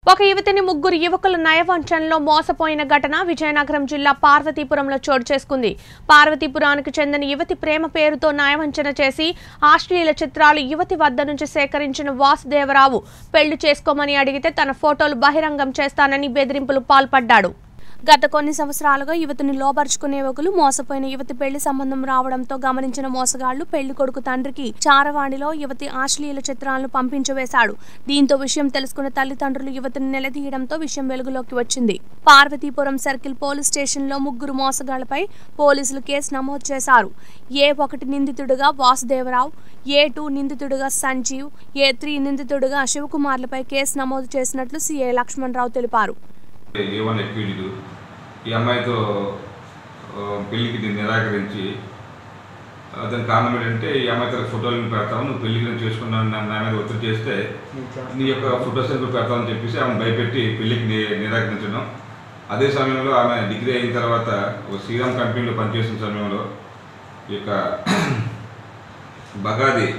ఒక యువతిని ముగ్గురు యువకుల నయవంచనలో మోసపోయిన ఘటన విజయనగరం జిల్లా పార్వతీపురంలో చోటు చేసుకుంది పార్వతీపురానికి చెందిన యువతి ప్రేమ పేరుతో నయవంచన చేసి ఆశ్లీల చిత్రాలు యువతి వద్ద నుంచి సేకరించిన వాసుదేవరావు పెళ్లి చేసుకోమని అడిగితే తన ఫోటోలు బహిరంగం చేస్తానని బెదిరింపులు పాల్పడ్డాడు గత కొన్ని సంవత్సరాలుగా యువతిని లోపరుచుకునే యువకులు మోసపోయిన యువతి పెళ్లి సంబంధం రావడంతో గమనించిన మోసగాళ్లు పెళ్లి కొడుకు తండ్రికి చారవాణిలో యువతి ఆశ్లీల చిత్రాలను పంపించవేశాడు దీంతో విషయం తెలుసుకున్న తల్లిదండ్రులు యువతిని నిలదీయడంతో విషయం వెలుగులోకి వచ్చింది పార్వతీపురం సర్కిల్ పోలీస్ స్టేషన్లో ముగ్గురు మోసగాళ్లపై పోలీసులు కేసు నమోదు చేశారు ఏ ఒకటి నిందితుడిగా వాసుదేవరావు ఏ టూ నిందితుడిగా సంజీవ్ ఏ త్రీ నిందితుడిగా శివకుమార్లపై కేసు నమోదు చేసినట్లు సీఐ లక్ష్మణరావు తెలిపారు ఏ వన్ అక్యూజ్డ్ ఈ అమ్మాయితో ఆ, పెళ్లికి దీన్ని నిరాకరించి ఆ, దానికి కారణం ఏంటంటే ఈ అమ్మాయి తన ఫోటోలు పెడతావు నువ్వు పెళ్లికి నేను చేసుకున్నాను నా నా మీద ఒత్తిడి చేస్తే నీ యొక్క ఫోటోస్ కూడా పెడతామని చెప్పేసి ఆమె భయపెట్టి పెళ్లికి ని- నిరాకరించడం అదే సమయంలో ఆమె డిగ్రీ అయిన తర్వాత ఒక శ్రీరామ్ కంపెనీలో పనిచేసిన సమయంలో ఈ యొక్క బగాది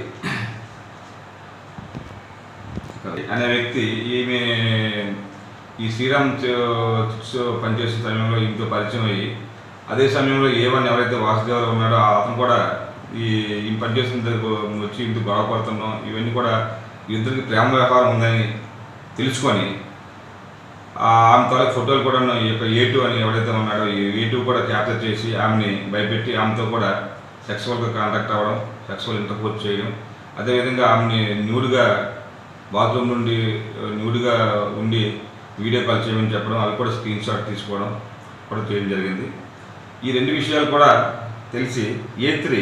అనే వ్యక్తి ఈమె ఈ శ్రీరామ్ చిట్స్ పనిచేసిన సమయంలో ఈమెతో పరిచయం అయ్యి అదే సమయంలో ఏవన్ ఎవరైతే వాసుదేవరావు ఉన్నాడో అతను కూడా ఈ ఈ పనిచేసిన దగ్గరకు వచ్చి ఇంత గొడవ పడుతున్నాం ఇవన్నీ కూడా ఇద్దరికి ప్రేమ వ్యవహారం ఉందని తెలుసుకొని ఆ ఆమె తాలూకు ఫోటోలు కూడా ఈ యొక్క ఏ టూ అని ఎవరైతే ఉన్నాడో ఈ ఏ టూ కూడా క్యాప్చర్ చేసి ఆమెని భయపెట్టి ఆమెతో కూడా సెక్సువల్గా కాంటాక్ట్ అవ్వడం సెక్సువల్ ఇంటర్కోర్స్ చేయడం అదేవిధంగా ఆమెని న్యూడ్గా బాత్రూమ్ నుండి న్యూడ్గా ఉండి వీడియో కాల్ చేయమని చెప్పడం అవి కూడా స్క్రీన్ షాట్ తీసుకోవడం కూడా చేయడం జరిగింది ఈ రెండు విషయాలు కూడా తెలిసి ఏ త్రీ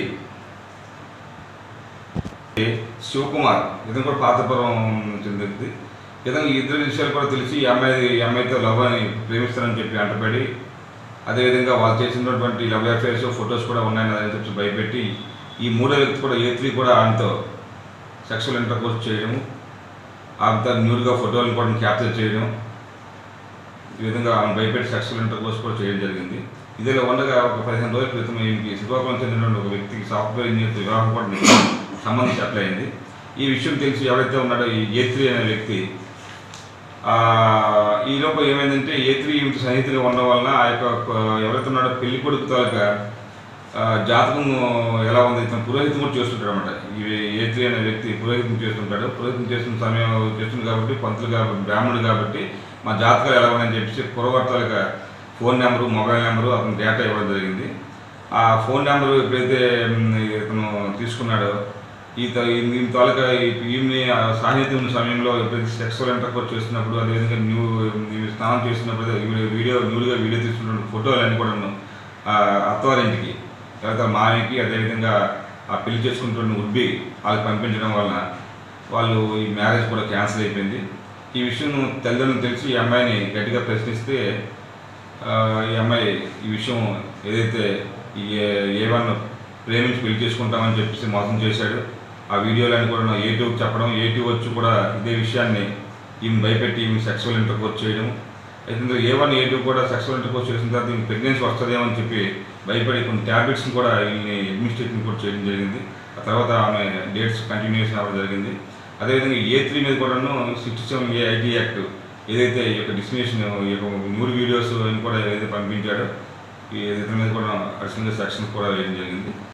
శివకుమార్ ఇతను కూడా పాతపురం చెందింది ఇతను ఈ ఇద్దరు విషయాలు కూడా తెలిసి ఈ అమ్మాయి ఈ అమ్మాయితో లవ్ అని ప్రేమిస్తానని చెప్పి అంటపడి అదేవిధంగా వాళ్ళు చేసినటువంటి లవ్ అఫేర్స్ ఫొటోస్ కూడా ఉన్నాయని అని చెప్పి భయపెట్టి ఈ మూడో వ్యక్తి కూడా ఏ త్రీ కూడా ఆమెతో సెక్షువల్ ఇంటర్కోర్స్ చేయడం ఆమెతో న్యూడ్గా ఫోటోలను కూడా క్యాప్చర్ చేయడం ఈ విధంగా ఆమె భయపెట్టి సెక్షువల్ ఇంటర్కోర్స్ కూడా చేయడం జరిగింది ఇదిలో ఉండగా ఒక పదిహేను రోజుల క్రితం ఈయనకి శ్రీకాకుళం చెందిన ఒక వ్యక్తికి సాఫ్ట్వేర్ ఇంజనీర్ వివాహం కూడా సంబంధించి అప్లై అయింది ఈ విషయం తెలిసి ఎవరైతే ఉన్నాడో ఈ ఏ త్రీ అనే వ్యక్తి ఆ, ఈ లోపు ఏమైందంటే ఏ త్రీ ఈమెకి సన్నిహితులుగా ఉండడం వలన ఆ యొక్క ఆ, ఎవరైతే ఉన్నాడో పెళ్లి కొడుకు తాలూకా ఆ, జాతకం ఎలా ఉంది ఇతను పురోహితం కూడా చేస్తుంటాడు అనమాట ఈ ఏ త్రీ అనే వ్యక్తి పురోహితం చేస్తుంటాడు పురోహితం చేస్తున్న సమయం చేస్తుంది కాబట్టి పంతులు కాబట్టి బ్రాహ్మణుడు కాబట్టి మా జాతకాలు ఎలా ఉన్నాయని చెప్పేసి పురవర్తాలుగా ఫోన్ నెంబరు మొబైల్ నెంబరు అతను డేటా ఇవ్వడం జరిగింది ఆ ఫోన్ నెంబరు ఎప్పుడైతే మ్, ఇతను తీసుకున్నాడో ఈ త- ఈ- ఈ తాలూకా ఈ- ఈమె ఆ సాహిత్యం ఉన్న సమయంలో ఎప్పుడైతే సెక్సువల్ ఇంటర్కోర్స్ చేస్తున్నప్పుడు అదేవిధంగా న్యూ ఈమె స్నానం చేస్తున్నప్పుడు వీడియో వీడియో న్యూడ్గా వీడియో తీసుకున్న ఫోటోలు అన్నీ కూడా అత్తవారింటికి తర్వాత మామయ్యకి అదేవిధంగా ఆ పెళ్లి చేసుకుంటున్న ఉడ్బి వాళ్ళకి పంపించడం వలన వాళ్ళు ఈ మ్యారేజ్ కూడా క్యాన్సిల్ అయిపోయింది ఈ విషయం తల్లిదండ్రులు తెలిసి ఈ అమ్మాయిని గట్టిగా ప్రశ్నిస్తే ఆ, ఈ అమ్మాయి ఈ విషయం ఏదైతే ఈ ఏ వన్ ప్రేమించి పెళ్లి చేసుకుంటామని చెప్పేసి మోసం చేశాడు ఆ వీడియోలన్నీ కూడా ఏ టూ చెప్పడం ఏ టూ వచ్చి కూడా ఇదే విషయాన్ని ఈమె భయపెట్టి ఈమె సెక్సువల్ ఇంటర్కోర్స్ చేయడం అయితే ఇందులో ఏ వన్ ఏ టూ కూడా సెక్సువల్ ఇంటర్కోర్స్ చేసిన తర్వాత ఈమె ప్రెగ్నెన్సీ వస్తుందేమో అని చెప్పి భయపడి కొన్ని ట్యాబ్లెట్స్ని కూడా వీళ్ళని అడ్మినిస్ట్రేషన్ కూడా చేయడం జరిగింది ఆ తర్వాత ఆమె డేట్స్ కంటిన్యూషన్ అవ్వడం జరిగింది అదేవిధంగా ఏ త్రీ మీద కూడాను sixty seven A IT act ఏదైతే ఈ యొక్క డిస్మినేషన్ ఈ యొక్క న్యూడ్ వీడియోస్ అని కూడా ఏదైతే పంపించాడో ఈ ఇతని మీద కూడా అడిషనల్ సెక్షన్ కూడా వేయడం జరిగింది